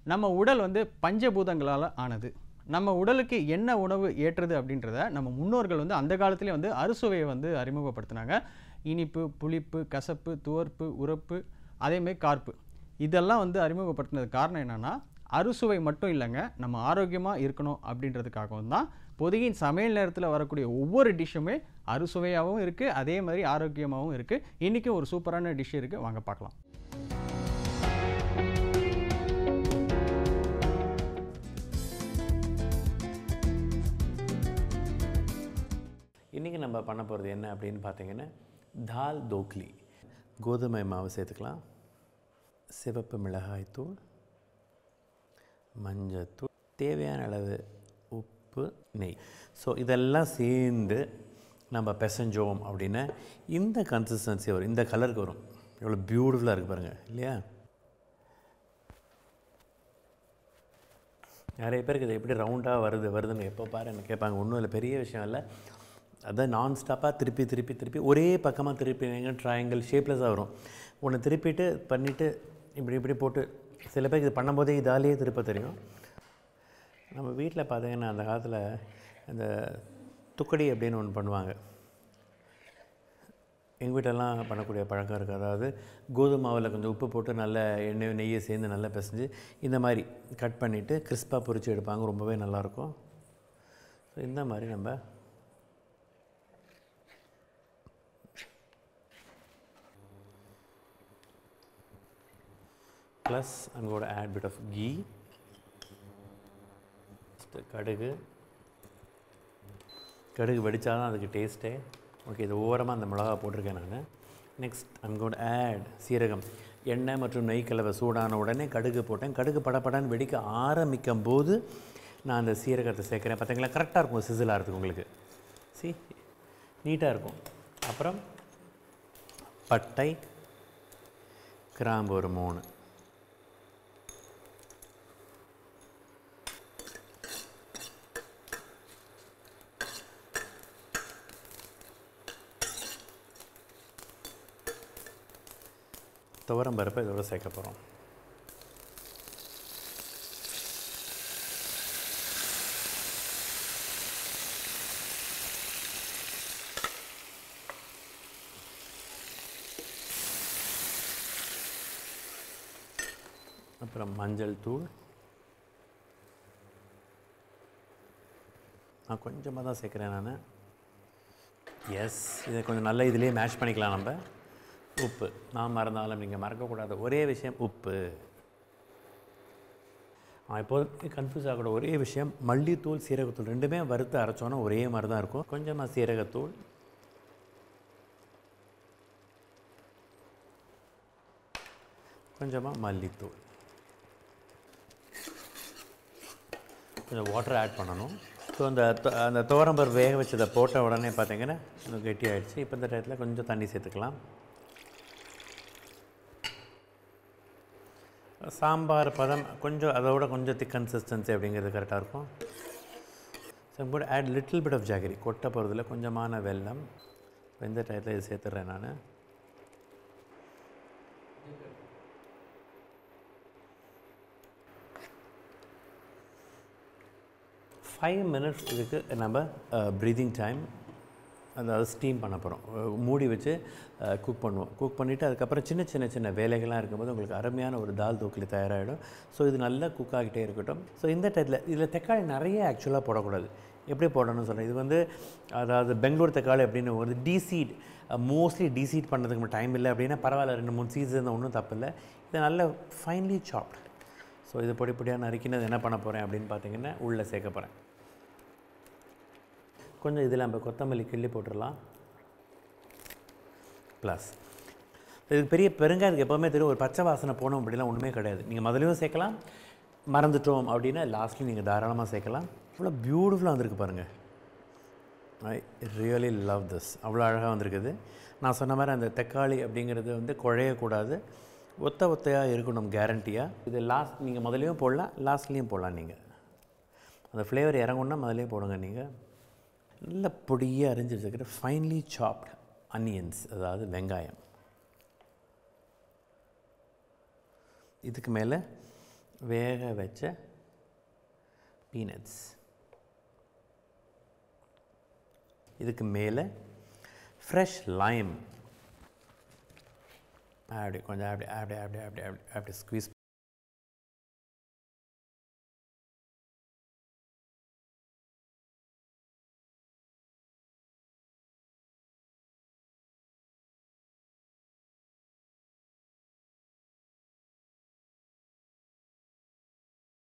நம்ம உடல் வந்து பஞ்சபூதங்களால் ஆனது நம்ம உடலுக்கு என்ன உணவு ஏற்றது அப்படின்றத நம்ம முன்னோர்கள் வந்து அந்த காலத்திலே வந்து அறுசுவையை வந்து அறிமுகப்படுத்தினாங்க இனிப்பு புளிப்பு கசப்பு துவர்ப்பு உரப்பு அதேமாதிரி கார்ப்பு இதெல்லாம் வந்து அறிமுகப்படுத்தினது காரணம் என்னென்னா அறுசுவை மட்டும் இல்லைங்க நம்ம ஆரோக்கியமாக இருக்கணும் அப்படின்றதுக்காகவும் தான் பொதியின் சமையல் நேரத்தில் வரக்கூடிய ஒவ்வொரு டிஷ்ஷுமே அறுசுவையாகவும் இருக்குது அதே மாதிரி ஆரோக்கியமாகவும் இருக்குது இன்றைக்கும் ஒரு சூப்பரான டிஷ் இருக்குது வாங்க பார்க்கலாம் இன்றைக்கி நம்ம பண்ண போகிறது என்ன அப்படின்னு பார்த்தீங்கன்னா தால் தோக்லி கோதுமை மாவு சேர்த்துக்கலாம் சிவப்பு மிளகாய்த்தூள் மஞ்சத்தூள் தேவையான அளவு உப்பு நெய் ஸோ இதெல்லாம் சேர்ந்து நம்ம பிசைஞ்சோம் அப்படின்னா இந்த கன்சிஸ்டன்சி வரும் இந்த கலருக்கு வரும் எவ்வளோ பியூட்டிஃபுல்லாக இருக்குது பாருங்கள் இல்லையா நிறைய பேருக்கு இது எப்படி ரவுண்டாக வருது வருதுன்னு எப்போ பாரு என்ன கேட்பாங்க ஒன்றும் இல்லை பெரிய விஷயம் இல்லை அதான் நான் ஸ்டாப்பாக திருப்பி திருப்பி திருப்பி ஒரே பக்கமாக திருப்பி ட்ரையாங்கிள் ஷேப்லெஸ்ஸாக வரும் ஒன்று திருப்பிட்டு பண்ணிவிட்டு இப்படி இப்படி போட்டு சில பேருக்கு இது பண்ணும்போதே இதாலேயே திருப்ப தெரியும் நம்ம வீட்டில் பார்த்தீங்கன்னா அந்த காலத்தில் இந்த துக்கடி அப்படின்னு ஒன்று பண்ணுவாங்க எங்கள் வீட்டெல்லாம் பண்ணக்கூடிய பழக்கம் இருக்குது அதாவது கோதுமை மாவில் கொஞ்சம் உப்பு போட்டு நல்ல எண்ணெய் நெய்யை சேர்ந்து நல்லா பிசைஞ்சு இந்த மாதிரி கட் பண்ணிவிட்டு கிறிஸ்பாக பொரித்து எடுப்பாங்க ரொம்பவே நல்லாயிருக்கும் ஸோ இந்த மாதிரி நம்ம plus I'm going to add bit of ghee Just கடுகு கடுகு வெடித்தா தான் அதுக்கு டேஸ்ட்டே ஓகே இது ஓரமாக அந்த மிளகா போட்டிருக்கேன் நான் next I'm going to add சீரகம் எண்ணெய் மற்றும் நெய் கலவை சூடான உடனே கடுகு போட்டேன் கடுகு படபடன்னு வெடிக்க ஆரம்பிக்கும் போது நான் அந்த சீரகத்தை சேர்க்குறேன் பார்த்தீங்களா கரெக்டாக இருக்கும் சிசில் ஆகிறதுக்கு உங்களுக்கு சி நீட்டாக இருக்கும் அப்புறம் பட்டை கிராம்பு ஒரு மூணு துவரம் பருப்பை இதோட சேர்க்க போகிறோம் அப்புறம் மஞ்சள் தூள் நான் கொஞ்சமாக தான் சேர்க்குறேன் நான் எஸ் இதை கொஞ்சம் நல்ல இதுலேயே மேஷ் பண்ணிக்கலாம் நம்ம உப்பு நான் மறந்தாலும் நீங்கள் மறக்கக்கூடாத ஒரே விஷயம் உப்பு இப்போது கன்ஃபியூஸ் ஆகக்கூட ஒரே விஷயம் மல்லித்தூள் சீரகத்தூள் ரெண்டுமே வறுத்து அரைச்சோன்னா ஒரே மாதிரி தான் இருக்கும் கொஞ்சமாக சீரகத்தூள் கொஞ்சமாக மல்லித்தூள் கொஞ்சம் வாட்டர் ஆட் பண்ணணும் ஸோ அந்த தொ- அந்த துவரம்பர் வேக வச்சதை போட்ட உடனே பார்த்தீங்கன்னா இன்னும் கெட்டி ஆயிடுச்சு இப்போ இந்த டயத்தில் கொஞ்சம் தண்ணி சேர்த்துக்கலாம் சாம்பார் பதம் கொஞ்சம் அதோட கொஞ்சம் திக் கன்சிஸ்டன்சி அப்படிங்கிறது கரெக்டாக இருக்கும் ஸோ கூட add little bit of jaggery கொட்ட போகிறதுல கொஞ்சமான வெல்லம் இப்ப இந்த டயத்தில் இது சேர்த்துட்றேன் நான் ஃபைவ் மினிட்ஸ் இதுக்கு நம்ம ப்ரீதிங் டைம் அதாவது ஸ்டீம் பண்ண போகிறோம் மூடி வச்சு குக் பண்ணுவோம் குக் பண்ணிவிட்டு அதுக்கப்புறம் சின்ன சின்ன சின்ன வேலைகள்லாம் இருக்கும்போது உங்களுக்கு அருமையான ஒரு தால் தூக்கி தயாராகிடும் ஸோ இது நல்லா குக் ஆகிட்டே இருக்கட்டும் ஸோ இந்த டயத்தில் இதில் தக்காளி நிறைய ஆக்சுவலாக போடக்கூடாது எப்படி போடணும்னு சொல்கிறேன் இது வந்து அதாவது பெங்களூர் தக்காளி அப்படின்னு ஒரு டீசீட் மோஸ்ட்லி டீசீட் பண்ணுறதுக்கு டைம் இல்லை அப்படின்னா பரவாயில்ல ரெண்டு மூணு சீசன் ஒன்றும் தப்பு இல்லை இது நல்ல ஃபைன்லி சாப்ட் ஸோ இது பொடி பொடியாக நறுக்கினது என்ன பண்ண போகிறேன் அப்படின்னு பார்த்தீங்கன்னா உள்ளே சேர்க்க போகிறேன் கொஞ்சம் இதில் நம்ம கொத்தமல்லி கிள்ளி போட்டுடலாம் ப்ளஸ் இதுக்கு பெரிய பெருங்காயத்துக்கு எப்போவுமே தெரியும் ஒரு பச்சை வாசனை போனோம் அப்படிலாம் ஒன்றுமே கிடையாது நீங்கள் முதலையும் சேர்க்கலாம் மறந்துட்டோம் அப்படின்னா லாஸ்ட்லி நீங்கள் தாராளமாக சேர்க்கலாம் இவ்வளோ பியூட்டிஃபுல்லாக வந்திருக்கு பாருங்கள் ஐ ரியலி லவ் திஸ் அவ்வளோ அழகாக வந்திருக்குது நான் சொன்ன மாதிரி அந்த தக்காளி அப்படிங்கிறது வந்து குழையக்கூடாது ஒத்த ஒத்தையாக இருக்கணும் கேரண்டியாக இது லாஸ்ட் நீங்கள் முதலையும் போடலாம் லாஸ்ட்லேயும் போடலாம் நீங்கள் அந்த ஃப்ளேவர் இறங்கணுன்னா முதலே போடுங்க நீங்கள் நல்ல பொடியாக அரிஞ்சு வச்சுக்கிற ஃபைன்லி சாப்ட் அனியன்ஸ் அதாவது வெங்காயம் இதுக்கு மேலே வேக வச்ச பீனட்ஸ் இதுக்கு மேலே ஃப்ரெஷ் லைம் அப்படி கொஞ்சம் அப்படி அப்படி அப்படி அப்படி அப்படி அப்படி ஸ்குவீஸ்